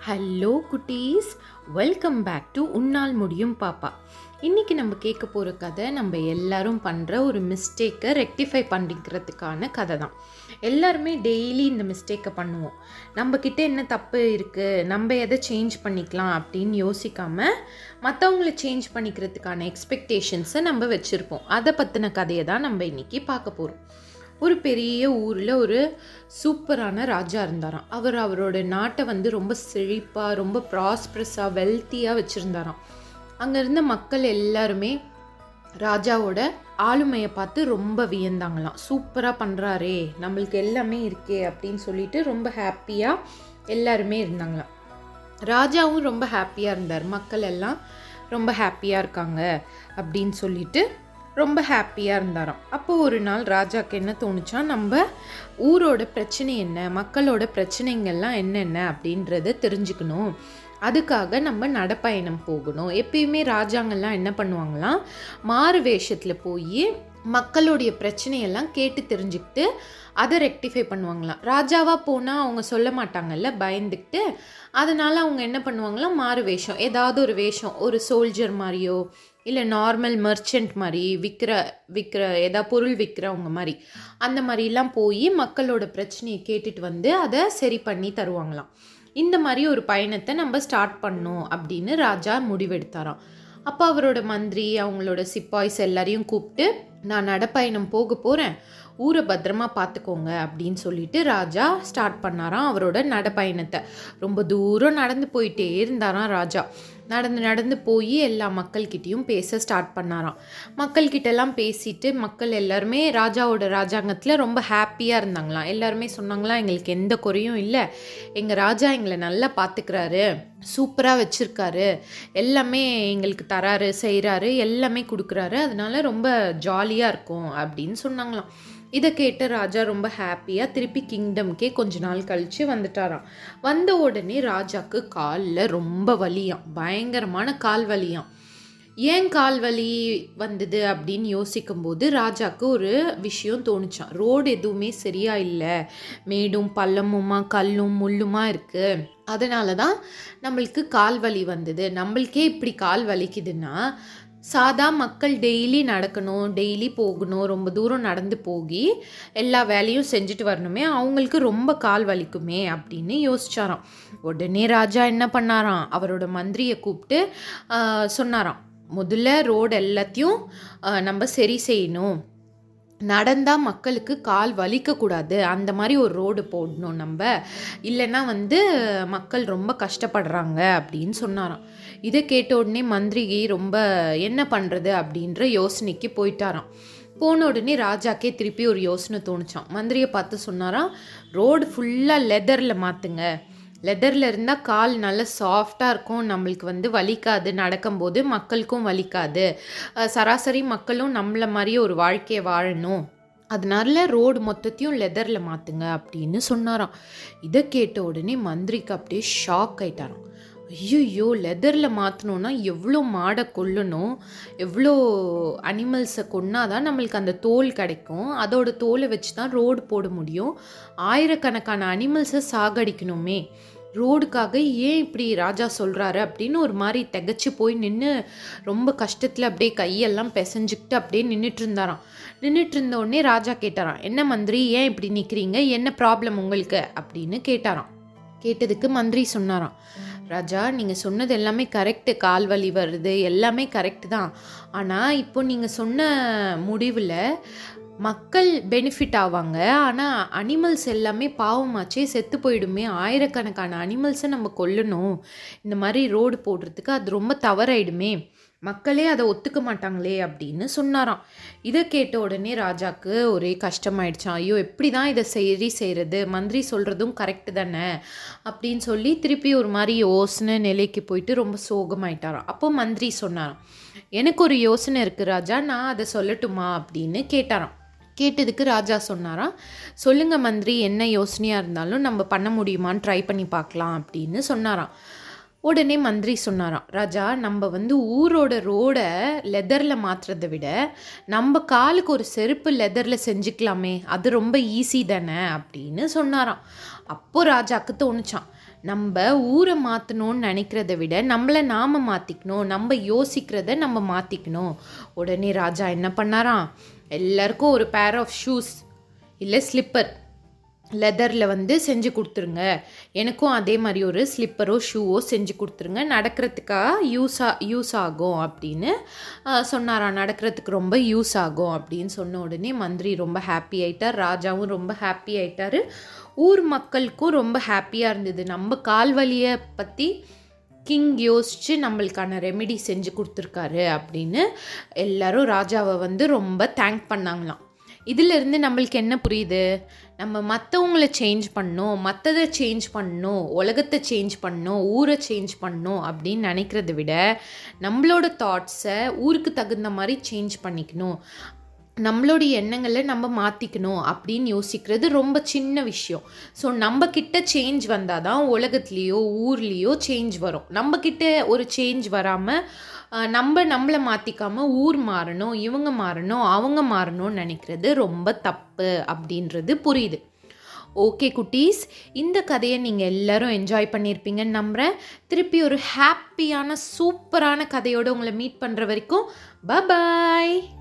hello குட்டீஸ் welcome back to உன்னால் முடியும் பாப்பா இன்றைக்கி நம்ம கேட்க போகிற கதை நம்ம எல்லாரும் பண்ணுற ஒரு மிஸ்டேக்கை ரெக்டிஃபை பண்ணிக்கிறதுக்கான கதை தான் எல்லாருமே டெய்லி இந்த மிஸ்டேக்கை பண்ணுவோம் நம்மக்கிட்ட என்ன தப்பு இருக்குது நம்ம எதை சேஞ்ச் பண்ணிக்கலாம் அப்படின்னு யோசிக்காமல் மற்றவங்கள சேஞ்ச் பண்ணிக்கிறதுக்கான எக்ஸ்பெக்டேஷன்ஸை நம்ம வச்சுருப்போம் அதை பற்றின கதையை தான் நம்ம இன்றைக்கி பார்க்க போகிறோம் ஒரு பெரிய ஊரில் ஒரு சூப்பரான ராஜா இருந்தாராம் அவர் அவரோட நாட்டை வந்து ரொம்ப செழிப்பாக ரொம்ப ப்ராஸ்ப்ரஸாக வெல்த்தியாக வச்சுருந்தாராம் அங்கே இருந்த மக்கள் எல்லாருமே ராஜாவோட ஆளுமையை பார்த்து ரொம்ப வியந்தாங்களாம் சூப்பராக பண்ணுறாரே நம்மளுக்கு எல்லாமே இருக்கே அப்படின்னு சொல்லிட்டு ரொம்ப ஹாப்பியாக எல்லாருமே இருந்தாங்களாம் ராஜாவும் ரொம்ப ஹாப்பியாக இருந்தார் மக்கள் எல்லாம் ரொம்ப ஹாப்பியாக இருக்காங்க அப்படின்னு சொல்லிட்டு ரொம்ப ஹாப்பியாக இருந்தாராம் அப்போ ஒரு நாள் ராஜாக்கு என்ன தோணுச்சா நம்ம ஊரோட பிரச்சனை என்ன மக்களோட பிரச்சனைங்கள்லாம் என்னென்ன அப்படின்றத தெரிஞ்சுக்கணும் அதுக்காக நம்ம நடப்பயணம் போகணும் எப்பயுமே ராஜாங்கள்லாம் என்ன பண்ணுவாங்களாம் மாறு வேஷத்தில் போய் மக்களுடைய பிரச்சனையெல்லாம் கேட்டு தெரிஞ்சுக்கிட்டு அதை ரெக்டிஃபை பண்ணுவாங்களாம் ராஜாவாக போனால் அவங்க சொல்ல மாட்டாங்கல்ல பயந்துக்கிட்டு அதனால் அவங்க என்ன பண்ணுவாங்களாம் மாறு வேஷம் ஏதாவது ஒரு வேஷம் ஒரு சோல்ஜர் மாதிரியோ இல்லை நார்மல் மர்ச்சன்ட் மாதிரி விற்கிற விற்கிற ஏதாவது பொருள் விற்கிறவங்க மாதிரி அந்த மாதிரிலாம் போய் மக்களோட பிரச்சனையை கேட்டுட்டு வந்து அதை சரி பண்ணி தருவாங்களாம் இந்த மாதிரி ஒரு பயணத்தை நம்ம ஸ்டார்ட் பண்ணோம் அப்படின்னு ராஜா முடிவெடுத்தாராம் அப்போ அவரோட மந்திரி அவங்களோட சிப்பாய்ஸ் எல்லாரையும் கூப்பிட்டு நான் நடப்பயணம் போக போகிறேன் ஊரை பத்திரமா பார்த்துக்கோங்க அப்படின்னு சொல்லிட்டு ராஜா ஸ்டார்ட் பண்ணாராம் அவரோட நடப்பயணத்தை ரொம்ப தூரம் நடந்து போயிட்டே இருந்தாராம் ராஜா நடந்து நடந்து போய் எல்லா மக்கள்கிட்டயும் பேச ஸ்டார்ட் பண்ணாராம் மக்கள்கிட்டலாம் பேசிட்டு மக்கள் எல்லாருமே ராஜாவோட ராஜாங்கத்தில் ரொம்ப ஹாப்பியாக இருந்தாங்களாம் எல்லாருமே சொன்னாங்களாம் எங்களுக்கு எந்த குறையும் இல்லை எங்கள் ராஜா எங்களை நல்லா பார்த்துக்கிறாரு சூப்பராக வச்சுருக்காரு எல்லாமே எங்களுக்கு தராரு செய்கிறாரு எல்லாமே கொடுக்குறாரு அதனால ரொம்ப ஜாலியாக இருக்கும் அப்படின்னு சொன்னாங்களாம் இதை கேட்ட ராஜா ரொம்ப ஹாப்பியாக திருப்பி கிங்டம்க்கே கொஞ்ச நாள் கழித்து வந்துட்டாராம் வந்த உடனே ராஜாக்கு காலில் ரொம்ப வலியாம் பயங்கரமான கால் வலியாம் ஏன் கால் வலி வந்தது அப்படின்னு யோசிக்கும்போது ராஜாக்கு ஒரு விஷயம் தோணுச்சான் ரோடு எதுவுமே சரியா இல்லை மேடும் பள்ளமுமா கல்லும் முள்ளுமா இருக்குது அதனால தான் நம்மளுக்கு கால் வலி வந்தது நம்மளுக்கே இப்படி கால் வலிக்குதுன்னா சாதா மக்கள் டெய்லி நடக்கணும் டெய்லி போகணும் ரொம்ப தூரம் நடந்து போகி எல்லா வேலையும் செஞ்சுட்டு வரணுமே அவங்களுக்கு ரொம்ப கால் வலிக்குமே அப்படின்னு யோசிச்சாராம் உடனே ராஜா என்ன பண்ணாராம் அவரோட மந்திரியை கூப்பிட்டு சொன்னாராம் முதல்ல ரோடு எல்லாத்தையும் நம்ம சரி செய்யணும் நடந்தால் மக்களுக்கு கால் வலிக்கக்கூடாது அந்த மாதிரி ஒரு ரோடு போடணும் நம்ம இல்லைன்னா வந்து மக்கள் ரொம்ப கஷ்டப்படுறாங்க அப்படின்னு சொன்னாராம் இதை கேட்ட உடனே மந்திரி ரொம்ப என்ன பண்ணுறது அப்படின்ற யோசனைக்கு போயிட்டாராம் போன உடனே ராஜாக்கே திருப்பி ஒரு யோசனை தோணுச்சான் மந்திரியை பார்த்து சொன்னாராம் ரோடு ஃபுல்லாக லெதரில் மாற்றுங்க லெதரில் இருந்தால் கால் நல்லா சாஃப்டாக இருக்கும் நம்மளுக்கு வந்து வலிக்காது நடக்கும்போது மக்களுக்கும் வலிக்காது சராசரி மக்களும் நம்மளை மாதிரியே ஒரு வாழ்க்கையை வாழணும் அதனால ரோடு மொத்தத்தையும் லெதரில் மாற்றுங்க அப்படின்னு சொன்னாராம் இதை கேட்ட உடனே மந்திரிக்கு அப்படியே ஷாக் ஆயிட்டாராம் ஐயோ லெதரில் மாற்றணுன்னா எவ்வளோ மாடை கொல்லணும் எவ்வளோ அனிமல்ஸை கொன்னாதான் நம்மளுக்கு அந்த தோல் கிடைக்கும் அதோட தோலை வச்சு தான் ரோடு போட முடியும் ஆயிரக்கணக்கான அனிமல்ஸை சாகடிக்கணுமே ரோடுக்காக ஏன் இப்படி ராஜா சொல்கிறாரு அப்படின்னு ஒரு மாதிரி திகச்சு போய் நின்று ரொம்ப கஷ்டத்தில் அப்படியே கையெல்லாம் பிசைஞ்சுக்கிட்டு அப்படியே நின்றுட்டு இருந்தாராம் நின்றுட்டு இருந்த உடனே ராஜா கேட்டாராம் என்ன மந்திரி ஏன் இப்படி நிற்கிறீங்க என்ன ப்ராப்ளம் உங்களுக்கு அப்படின்னு கேட்டாராம் கேட்டதுக்கு மந்திரி சொன்னாராம் ராஜா நீங்கள் சொன்னது எல்லாமே கரெக்டு கால் வலி வருது எல்லாமே கரெக்டு தான் ஆனால் இப்போ நீங்கள் சொன்ன முடிவில் மக்கள் பெனிஃபிட் ஆவாங்க ஆனால் அனிமல்ஸ் எல்லாமே பாவமாச்சே செத்து போயிடுமே ஆயிரக்கணக்கான அனிமல்ஸை நம்ம கொல்லணும் இந்த மாதிரி ரோடு போடுறதுக்கு அது ரொம்ப தவறாயிடுமே மக்களே அதை ஒத்துக்க மாட்டாங்களே அப்படின்னு சொன்னாராம் இதை கேட்ட உடனே ராஜாக்கு ஒரே கஷ்டமாயிடுச்சான் ஐயோ எப்படி தான் இதை சரி செய்கிறது மந்திரி சொல்கிறதும் கரெக்டு தானே அப்படின்னு சொல்லி திருப்பி ஒரு மாதிரி யோசனை நிலைக்கு போயிட்டு ரொம்ப சோகமாயிட்டாராம் அப்போ மந்திரி சொன்னாராம் எனக்கு ஒரு யோசனை இருக்குது ராஜா நான் அதை சொல்லட்டுமா அப்படின்னு கேட்டாராம் கேட்டதுக்கு ராஜா சொன்னாராம் சொல்லுங்க மந்திரி என்ன யோசனையாக இருந்தாலும் நம்ம பண்ண முடியுமான்னு ட்ரை பண்ணி பார்க்கலாம் அப்படின்னு சொன்னாராம் உடனே மந்திரி சொன்னாராம் ராஜா நம்ம வந்து ஊரோட ரோடை லெதரில் மாற்றுறதை விட நம்ம காலுக்கு ஒரு செருப்பு லெதரில் செஞ்சுக்கலாமே அது ரொம்ப ஈஸி தானே அப்படின்னு சொன்னாராம் அப்போ ராஜாக்கு தோணுச்சான் நம்ம ஊரை மாற்றணும்னு நினைக்கிறத விட நம்மளை நாம் மாற்றிக்கணும் நம்ம யோசிக்கிறத நம்ம மாற்றிக்கணும் உடனே ராஜா என்ன பண்ணாராம் எல்லாருக்கும் ஒரு பேர் ஆஃப் ஷூஸ் இல்லை ஸ்லிப்பர் லெதரில் வந்து செஞ்சு கொடுத்துருங்க எனக்கும் அதே மாதிரி ஒரு ஸ்லிப்பரோ ஷூவோ செஞ்சு கொடுத்துருங்க நடக்கிறதுக்காக யூஸ் ஆ யூஸ் ஆகும் அப்படின்னு ஆஹ், சொன்னாராம் நடக்கிறதுக்கு ரொம்ப யூஸ் ஆகும் அப்படின்னு சொன்ன உடனே மந்திரி ரொம்ப ஹாப்பி ஆயிட்டார் ராஜாவும் ரொம்ப ஹாப்பி ஆயிட்டாரு ஊர் மக்களுக்கும் ரொம்ப ஹாப்பியாக இருந்தது நம்ம கால் வலியை பற்றி கிங் யோசித்து நம்மளுக்கான ரெமெடி செஞ்சு கொடுத்துருக்காரு அப்படின்னு எல்லாரும் ராஜாவை வந்து ரொம்ப தேங்க் பண்ணாங்களாம் இதிலிருந்து நம்மளுக்கு என்ன புரியுது நம்ம மற்றவங்கள சேஞ்ச் பண்ணணும் மற்றதை சேஞ்ச் பண்ணணும் உலகத்தை சேஞ்ச் பண்ணணும் ஊரை சேஞ்ச் பண்ணணும் அப்படின்னு நினைக்கிறத விட நம்மளோட தாட்ஸை ஊருக்கு தகுந்த மாதிரி சேஞ்ச் பண்ணிக்கணும் நம்மளுடைய எண்ணங்களை நம்ம மாற்றிக்கணும் அப்படின்னு யோசிக்கிறது ரொம்ப சின்ன விஷயம் ஸோ நம்ம கிட்ட சேஞ்ச் வந்தால் தான் உலகத்துலேயோ ஊர்லேயோ சேஞ்ச் வரும் நம்ம கிட்ட ஒரு சேஞ்ச் வராமல் நம்ம நம்மளை மாற்றிக்காம ஊர் மாறணும் இவங்க மாறணும் அவங்க மாறணும்னு நினைக்கிறது ரொம்ப தப்பு அப்படின்றது புரியுது ஓகே குட்டீஸ் இந்த கதையை நீங்கள் எல்லாரும் என்ஜாய் பண்ணியிருப்பீங்கன்னு நம்புகிறேன் திருப்பி ஒரு ஹாப்பியான சூப்பரான கதையோடு உங்களை மீட் பண்ணுற வரைக்கும் பபாய்